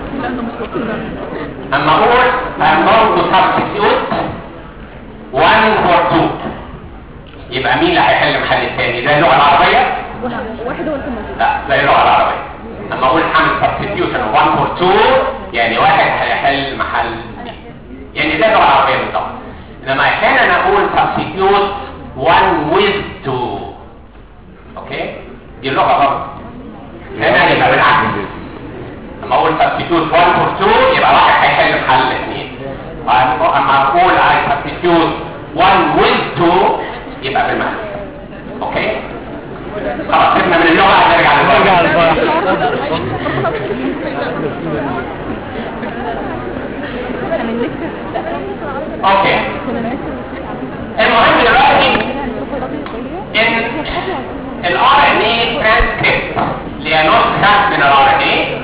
اما اقول I'm going to substitute one for two يبقى مين اللي هيحل محل الثاني زي اللغه العربيه واحد هو اللي كان موجود لا زي اللغه العربيه اما اقول هعمل substitution 1 for 2 يعني واحد هيحل محل اثنين. يعني زي اللغه العربيه بالظبط انما احيانا اقول substitute 1 with 2 اوكي دي اللغه برضه هنا 1 with 2 يبقى بالمعنى اوكي خلاص سيبنا من اللغه هنرجع نرجع للغه للفرح اوكي المهم دلوقتي ان الار ان اي ترانسكريبت اللي هي نسخه من الار ان اي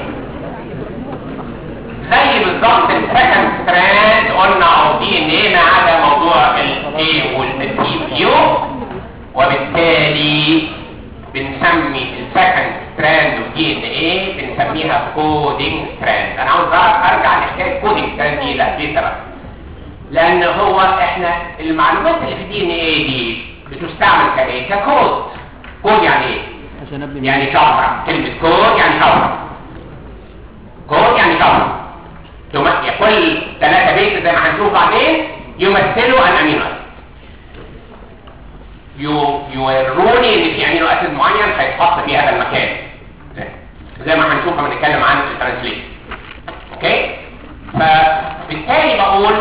زي بالظبط السكند ستراند قلنا او دي ان ايه ما عدا موضوع الاي والتي فيو وبالتالي بنسمي السكند ستراند اوف دي ان ايه بنسميها كودينج ستراند انا عاوز بقى ارجع لحكايه كودينج ستراند دي لا ليه سبب لان هو احنا المعلومات اللي في دي ان ايه دي بتستعمل كايه ككود كود يعني ايه عشان ابني يعني شفره كلمه كود يعني شفره كود يعني شفره ثم كل ثلاثة بيت زي ما هنشوف بعدين يمثلوا الامينو اسيد يو يوروني ان في امينو اسيد معين هيتحط في هذا المكان زي ما هنشوف لما نتكلم عن الترانسليت اوكي فبالتالي بقول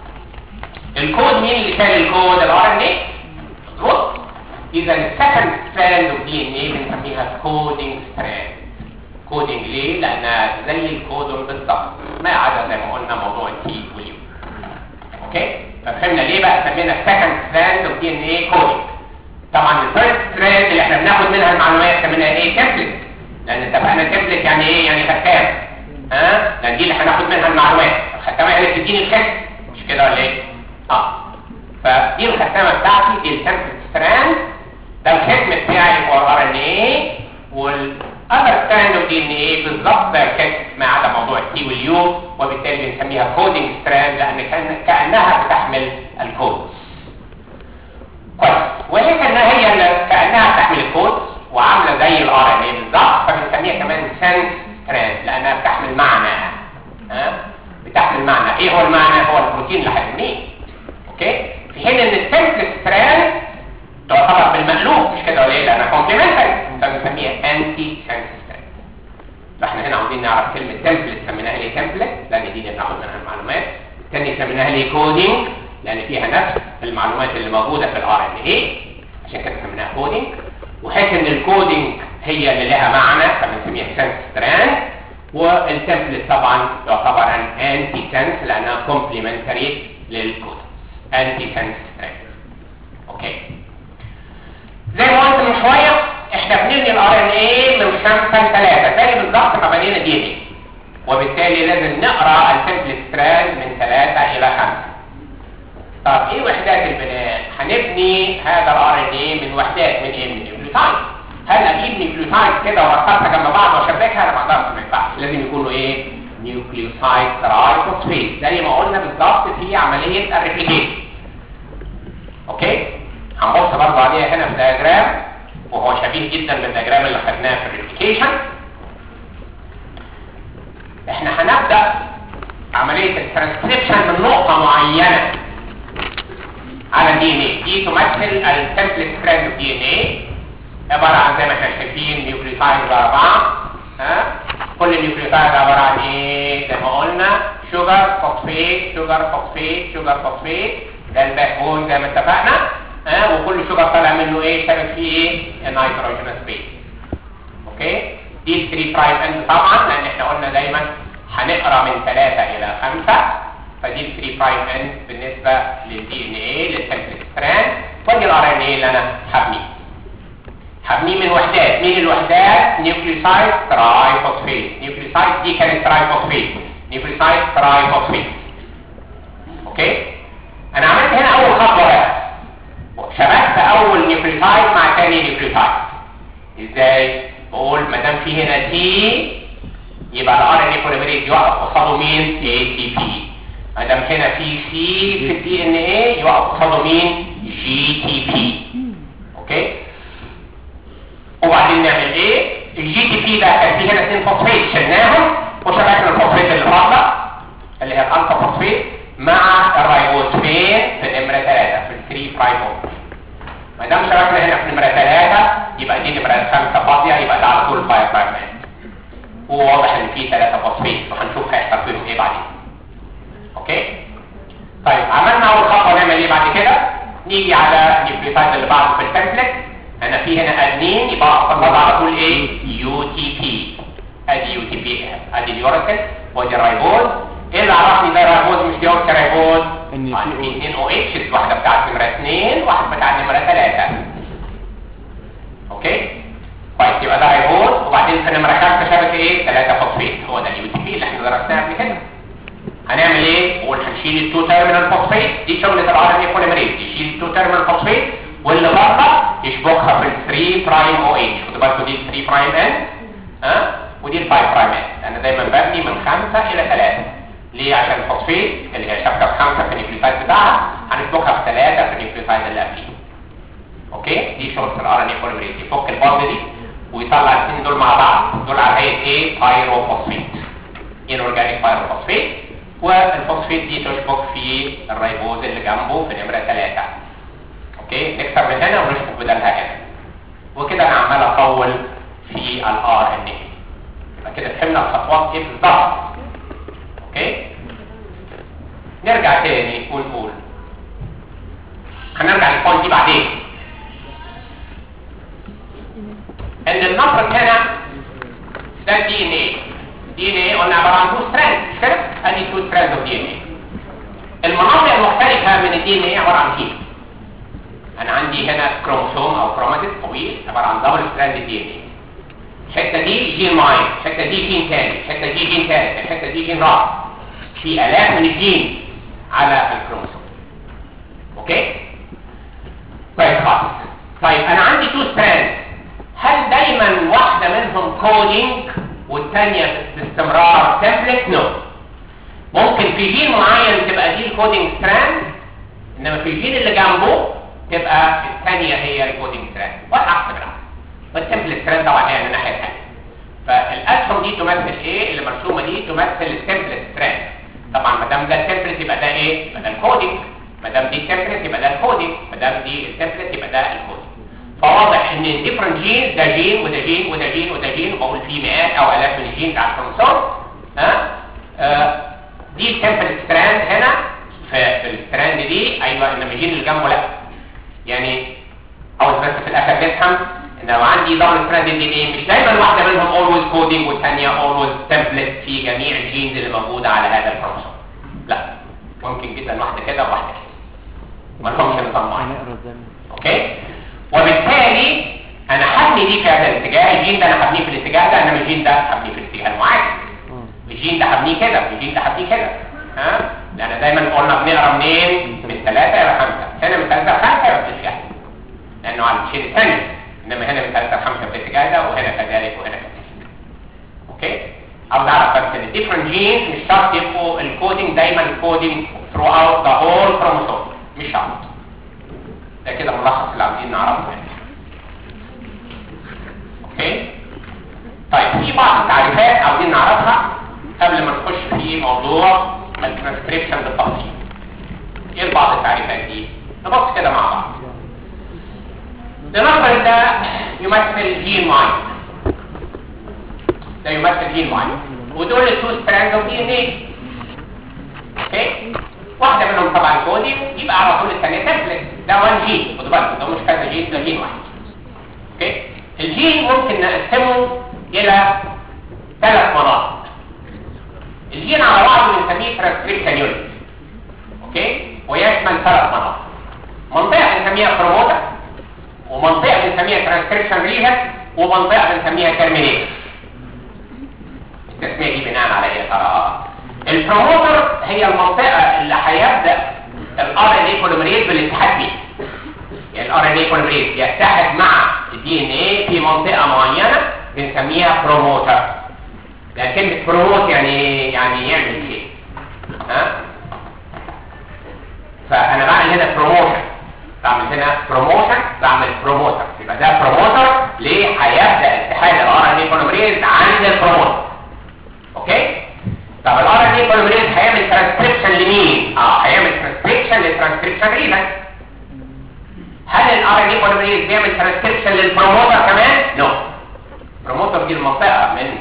الكود مين اللي شال الكود الار ان اي مظبوط اذا السكند ستراند اوف دي ان اي بنسميها كودينج ستراند كودينج ليه لانها زي الكودون بالظبط ما عدا زي ما قلنا موضوع التي واليو اوكي ففهمنا ليه بقى سمينا السكند ستراند اوف دي ان اي كودينج طبعا الفيرست ستراند اللي احنا بناخد منها المعلومات سميناها ايه تمبلت لان اتفقنا تمبلت يعني ايه يعني ختام ها لان دي اللي هناخد منها المعلومات الختامه هي اللي بتديني الختم مش كده ولا ايه اه فدي الختامه بتاعتي دي التمبلت ستراند ده الختم بتاعي هو الار ان اي والاذر ستراند اوف دي ان اي بالظبط ده الختم ما عدا موضوع التي واليو وبالتالي بنسميها كودينج ستراند لان كان كانها بتحمل الكود كويس وهي كانها هي اللي كانها بتحمل الكود وعامله زي الار ان اي بالظبط فبنسميها كمان سنس ستراند لانها بتحمل معنى ها بتحمل معنى ايه هو المعنى هو البروتين اللي هنبنيه اوكي في حين ان التمبلت ستراند تعتبر بالمألوف مش كده ولا ايه لانها كومبلمنتري فبنسميها انتي سنس ستراند فاحنا هنا عاوزين نعرف كلمه تمبلت سميناها ليه تمبلت لان دي اللي بناخد منها المعلومات الثاني سميناها ليه كودينج لان فيها نفس المعلومات اللي موجوده في الار ان اي عشان كده سميناها كودينج وحيث ان الكودينج هي اللي لها معنى فبنسميها سنس ستراند والتمبلت طبعا يعتبر ان انتي سنس لانها كومبلمنتري للكود انتي سنس ستراند اوكي زي ما قلت من شويه احنا بنبني الار ان اي من خمسه لثلاثه زي بالظبط ما بنينا دي ان اي وبالتالي لازم نقرا التمبلت ستراند من ثلاثه الى خمسه طب ايه وحدات البناء هنبني هذا الار ان اي من وحدات من ايه من نيوكليوتايد هل اجيب نيوكليوتايد كده وارصها جنب بعض واشبكها انا ما اقدرش ما ينفعش لازم يكونوا ايه نيوكليوتايد ترايفوسفيت زي ما قلنا بالظبط في عمليه الريبليكيشن اوكي هنبص برضه عليها هنا في الدياجرام وهو شبيه جدا بالدياجرام اللي خدناه في الريبليكيشن احنا هنبدا عمليه الترانسكريبشن من نقطه معينه على دي ان اي دي تمثل التمبلت ستراند اوف دي ان اي عباره عن زي ما احنا شايفين نيوكليوتايد اربعه ها كل نيوكليوتايد عباره عن ايه زي ما قلنا شوجر فوسفيت شوجر فوسفيت شوجر فوسفيت ده الباك بون زي ما اتفقنا ها وكل شوجر طالع منه ايه شابك فيه ايه النيتروجينوس بيس اوكي دي 3 برايم اند طبعا لان احنا قلنا دايما هنقرا من 3 الى 5 فدي 3 برايم اند بالنسبه للدي ان ايه للتمبلت ستراند ودي الار ان ايه اللي انا هبنيه هبنيه من وحدات مين الوحدات نيوكليوسايد ترايفوسفيت نيوكليوسايد دي كانت ترايفوسفيت نيوكليوسايد ترايفوسفيت اوكي انا عملت هنا اول خطوه بس شبكت اول نيوكليوتايد مع ثاني نيوكليوتايد ازاي بقول ما دام في هنا تي يبقى الار ان اي بوليمريز يقف قصاده مين اي تي بي ما دام هنا في سي في الدي ان اي يقف قصاده مين جي تي بي اوكي وبعدين نعمل ايه الجي تي بي ده كان فيه هنا اثنين فوسفيت شلناهم وشبكنا الفوسفيت اللي فاضله اللي هي الالفا فوسفيت مع الرايبوسفين في نمره 3 في ال 3 برايموم ما دام شبكنا هنا في نمره 3 يبقى دي نمره 5 فاضيه يبقى ده على طول 5 برايم وواضح ان في 3 فوسفيت وهنشوف هيحصل فيهم ايه بعدين اوكي طيب عملنا اول خطوه نعمل ايه بعد كده نيجي على النيوكليوتايد اللي بعده في التمبلت انا في هنا ادنين يبقى اختصار على طول ايه يو تي بي ادي يو تي بي ادي اليوريثل ودي الرايبوز ايه اللي عرفني ده رايبوز مش ديوريثل رايبوز إن آه، في في O. 2 او اتش واحده بتاعت نمره 2 واحده بتاعت نمره 3 اوكي كويس يبقى ده رايبوز وبعدين في نمره 5 شبكه ايه 3 فوسفيت هو ده اليو تي بي اللي احنا درسناه قبل كده هنعمل ايه قول هنشيل التو تيرمينال فوسفيت دي شغله الار ان اي بوليمريز يشيل التو تيرمينال فوسفيت واللي بره يشبكها في ال 3 برايم او اتش خدوا بالكم دي ال 3 برايم ان ها ودي ال 5 برايم ان انا دايما ببني من 5 الى 3 ليه عشان الفوسفيت اللي هي شبكه في 5 في النيوكليوتايد بتاعها هنشبكها في 3 في النيوكليوتايد اللي قبليه اوكي دي شغله الار ان اي بوليمريز يفك الباند دي ويطلع الاثنين دول مع بعض دول على هيئه ايه بايروفوسفيت انورجانيك بايروفوسفيت والفوسفيت دي تشبك في الريبوز اللي جنبه في نمره 3 اوكي نكسر من هنا ونشبك بدلها هنا وكده انا عمال اطول في الار ان اي يبقى كده فهمنا الخطوات ايه بالظبط اوكي نرجع تاني ونقول هنرجع للبوينت دي بعدين ان النفرض هنا ده دي ان ايه دي ان ايه قلنا عباره عن تو ستراند مش كده ادي تو ستراند اوف دي ان ايه المناطق المختلفه من الدي ان ايه عباره عن جين انا عندي هنا كروموسوم او كروماتيد طويل عباره عن دبل ستراند دي ان ايه الحته دي جين معين الحته دي جين تاني الحته دي جين تالت الحته دي جين رابع في الاف من الجين على الكروموسوم اوكي كويس خالص طيب انا عندي تو ستراند هل دايما واحده منهم كودينج والثانيه باستمرار تمبلت نو ممكن في جين معين تبقى دي الكودينج ستراند انما في الجين اللي جنبه تبقى الثانيه هي الكودينج ستراند والعكس بالعكس والتمبلت ستراند طبعا هي من الناحيه الثانيه فالاسهم دي تمثل ايه اللي مرسومه دي تمثل التمبلت ستراند طبعا ما دام ده التمبلت يبقى ده ايه يبقى ده الكودينج ما دام دي التمبلت يبقى ده الكودينج ما دام دي التمبلت يبقى ده الكودينج فواضح ان الديفرنت جين ده جين وده جين وده جين وده جين وبقول فيه مئات او الاف من الجين بتاع الكروموسوم ها آه دي التمبلت ستراند هنا في, في الستراند دي ايوه انما الجين اللي جنبه لا يعني عاوز بس في الاخر نفهم ان لو عندي دبل ستراند دي ان ايه مش دايما واحده منهم اولويز كودينج والثانيه اولويز تمبلت في جميع الجينز اللي موجوده على هذا الكروموسوم لا ممكن جدا واحده كده وواحده كده ما لهمش نظام معين هنقرا ازاي اوكي وبالتالي انا هبني دي في هذا الاتجاه الجين ده انا هبنيه في الاتجاه ده انما الجين ده هبنيه في الاتجاه المعاكس اه الجين ده هبنيه كده والجين ده هبنيه كده ها لان دايما قلنا بنقرا منين من ثلاثة الى خمسة هنا من ثلاثة لخمسة يبقى في الاتجاه ده. لانه على الشيء الثاني انما هنا من ثلاثة لخمسة في الاتجاه ده وهنا كذلك وهنا كذلك اوكي عاوز اعرف بس ان الديفرنت جينز مش شرط يبقوا الكودينج دايما الكودينج ثرو اوت ذا هول كروموسوم مش شرط ده كده ملخص اللي عاوزين نعرفه يعني. اوكي طيب في بعض التعريفات عاوزين نعرفها قبل ما نخش في موضوع الترانسكريبشن بالتفصيل ايه بعض التعريفات دي نبص كده مع بعض لنفرض ده يمثل جين معين ده يمثل جين معين ودول التو ستراند اوف دي ان ايه اوكي واحده منهم طبعا كودي يبقى على طول الثانيه تمبلت ده وان جين خدوا بالكم ده مش كذا جين ده جين واحد اوكي الجين ممكن نقسمه الى ثلاث مناطق الجين على بعضه بنسميه ترانسكريبشن يونت اوكي ويشمل ثلاث مناطق منطقه بنسميها بروموتر ومنطقه بنسميها ترانسكريبشن ريجن ومنطقه بنسميها ترمينيتور التسميه دي بناء على ايه ترى البروموتر هي المنطقه اللي هيبدا الار ان اي بوليمريز بالاتحاد بيها يعني الار ان اي بوليمريز يتحد مع الدي ان اي في منطقه معينه بنسميها بروموتر يعني كلمه بروموت يعني يعني يعمل شيء ها فانا بعمل هنا بروموشن بعمل هنا بروموشن بعمل بروموتر يبقى ده بروموتر ليه هيبدا اتحاد الار ان اي بوليمريز عند البروموتر اوكي طب الار ان اي بوليمريز هيعمل ترانسكريبشن لمين اه هيعمل ترانسكريبشن للترانسكريبشن ريزن هل الار ان اي بوليمريز بيعمل ترانسكريبشن للبروموتر كمان نو البروموتر دي المنطقه من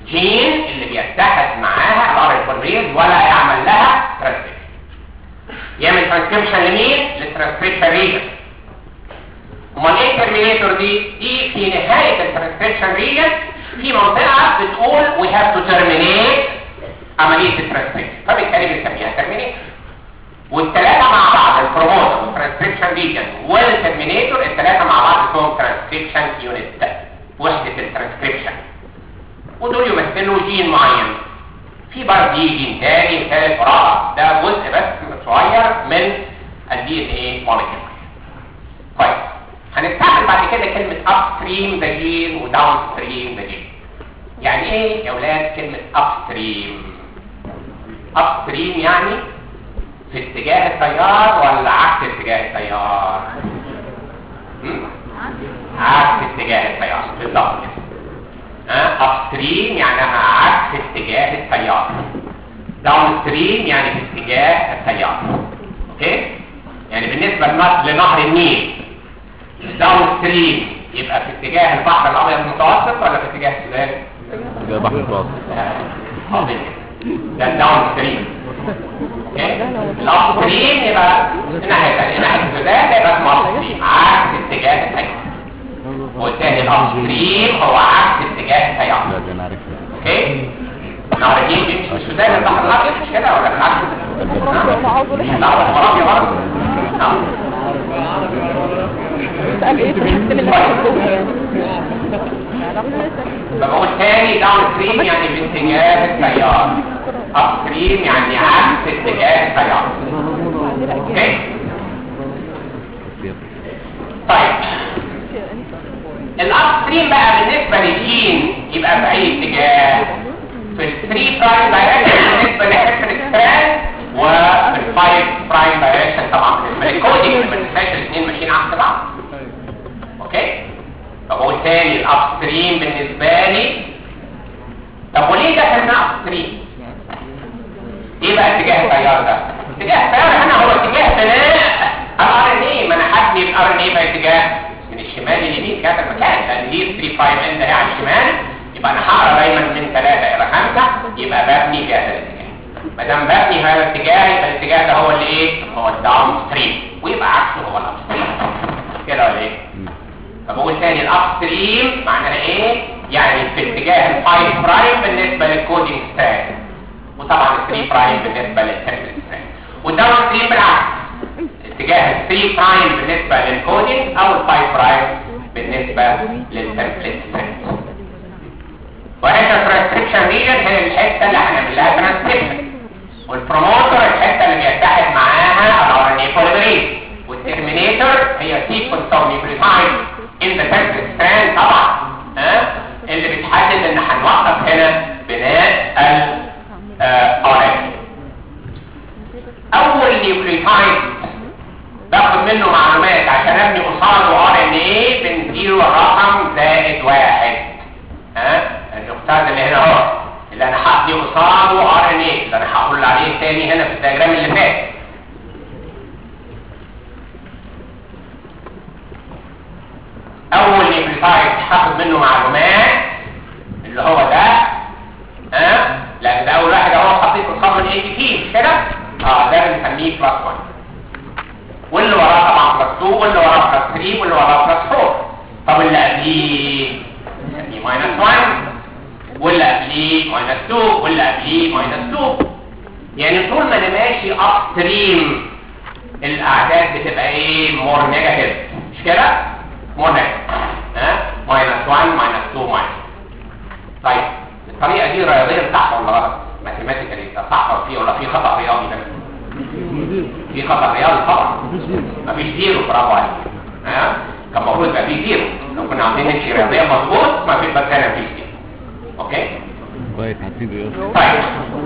الجين اللي بيتحد معاها الار ان اي بوليمريز ولا يعمل لها ترانسكريبشن يعمل ترانسكريبشن لمين للترانسكريبشن ريجن امال ايه الترمينيتور دي دي في نهايه الترانسكريبشن ريجن في منطقه بتقول وي هاف تو ترمينيت عمليه الترانسكريبشن فبالتالي بنسميها ترمينيتور والثلاثه مع بعض البروموتر والترانسكريبشن ريجن والترمينيتور الثلاثه مع بعض اسمهم ترانسكريبشن يونت وحده الترانسكريبشن ودول يمثلوا جين معين في برضه جين تاني ثالث ورابع ده جزء بس صغير من الدي ان ايه مولكيول طيب هنستعمل بعد كده كلمه اب ستريم ذا جين وداون ستريم ذا جين يعني ايه يا اولاد كلمه اب ستريم اب ستريم يعني في اتجاه التيار ولا عكس اتجاه التيار هم؟ عكس اتجاه التيار بالظبط اب ستريم يعني عكس اتجاه التيار داون ستريم يعني في اتجاه التيار اوكي يعني بالنسبه لنهر لنهر النيل داون ستريم يبقى في اتجاه البحر الابيض المتوسط ولا في اتجاه السودان ده بحر متوسط حاضر ده الداون ستريم اوكي الاب ستريم يبقى الناحيه الثانيه ناحيه السودان يبقى اسمه اب ستريم عكس اتجاه التيار والثاني الاب ستريم هو عكس اتجاه التيار لا ده انا عارفها اوكي نهر النيل بيمشي في السودان البحر الابيض مش كده ولا بالعكس لا هو مرابي برضه نعم اسأل ايه في الحتة اللي هتحبوها يعني فبقول تاني داون ستريم يعني باتجاه التيار اب ستريم يعني عكس اتجاه التيار اوكي طيب الاب ستريم بقى بالنسبه للجين يبقى في اي اتجاه في ال 3 برايم دايركشن بالنسبه للهيتريك ستراند وفي ال 5 برايم دايركشن طبعا بالنسبه للكودينج ما تنساش الاثنين ماشيين عكس بعض اوكي فبقول تاني الاب ستريم بالنسبه لي طب وليه ده كان اب ستريم ايه بقى اتجاه التيار ده اتجاه التيار هنا هو اتجاه بناء الار ان اي ما انا هبني الار ان اي باتجاه من الشمال لليمين كذا المكان لان دي 3 برايم اند هي على الشمال يبقى انا هقرا دايما من 3 الى 5 يبقى ببني في هذا الاتجاه ما دام ببني في هذا الاتجاه يبقى الاتجاه ده هو اللي ايه هو الداون ستريم ويبقى عكسه هو الاب ستريم كده ولا ايه فبقول تاني الاب ستريم معناها ايه يعني في اتجاه ال 5 برايم بالنسبه للكودينج ستاك وطبعا ال 3 برايم بالنسبه للتمبلت ستاك والداون ستريم بالعكس اتجاه ال 3 برايم بالنسبه للكودينج او ال 5 برايم بالنسبه للتمبلت ستاك وهنا الترانسكريبشن ريجن هي الحته اللي هنعمل لها ترانسكريبشن والبروموتر الحته اللي بيتحد معاها الار ان اي بوليمريز والترمينيتور هي سيكونس اوف نيوكليوتايد ان ذا تمبلت ستراند طبعا ها اللي بتحدد ان هنوقف هنا بناء ال ار ان اول نيوكليوتايد باخد منه معلومات عشان ابني قصاده ار ان ايه بنديله الرقم زائد واحد ها النقطات اللي هنا اهو اللي انا هبني قصاده ار ان ايه اللي انا هقول عليه تاني هنا في الدياجرام اللي فات اول نيوكليوتايد هاخد منه معلومات اللي هو ده ها لان ده اول واحد اهو حطيت قصاد من اي تي مش كده اه ده بنسميه بلس 1 واللي وراه طبعا بلس 2 واللي وراه بلس 3 واللي وراه بلس 4 طب اللي قبليه نسميه ماينس 1 واللي قبليه ماينس 2 واللي قبليه ماينس 2 يعني طول ما انا ماشي اب ستريم الاعداد بتبقى ايه مور نيجاتيف مش كده مور نيجاتيف ها ماينس 1 ماينس 2 ماينس طيب الطريقه دي رياضيا صح ولا غلط ماثيماتيكالي صح ولا في ولا في خطا رياضي ده في خطا رياضي طبعا مفيش زيرو برافو عليك ها كان المفروض يبقى في زيرو لو كنا عاوزين نمشي رياضيا مظبوط ما في بس هنا مفيش زيرو اوكي كويس عارفين ايه طيب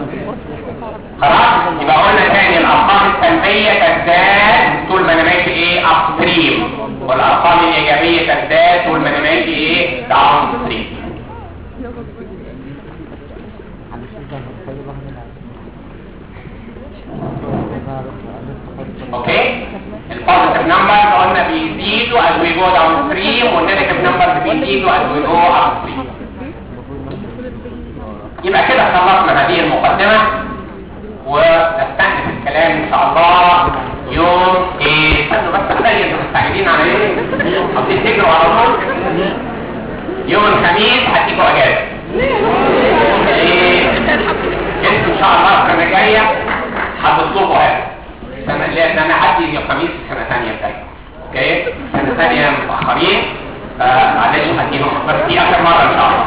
خلاص يبقى قلنا تاني الارقام السلبيه تزداد طول ما انا ماشي ايه اب ستريم والارقام الايجابيه تزداد طول ما انا ماشي ايه داون ستريم اوكي البوزيتيف نمبرز قلنا بيزيدوا as we go down stream والنيجاتيف نمبرز بيزيدوا as we go up stream يبقى كده خلصنا هذه المقدمة ونستأنف الكلام ان شاء الله يوم ايه استنوا بس عليا انتوا مستعجلين على ايه عايزين تجروا على طول يوم الخميس هتيجوا اجازه ايه انتوا ان شاء الله السنه الجايه هتطلبوا هذا السنه لان انا عندي يوم الخميس السنه الثانيه بتاعتي اوكي السنه الثانيه متاخرين فمعلش هديهم بس دي اخر مره ان شاء الله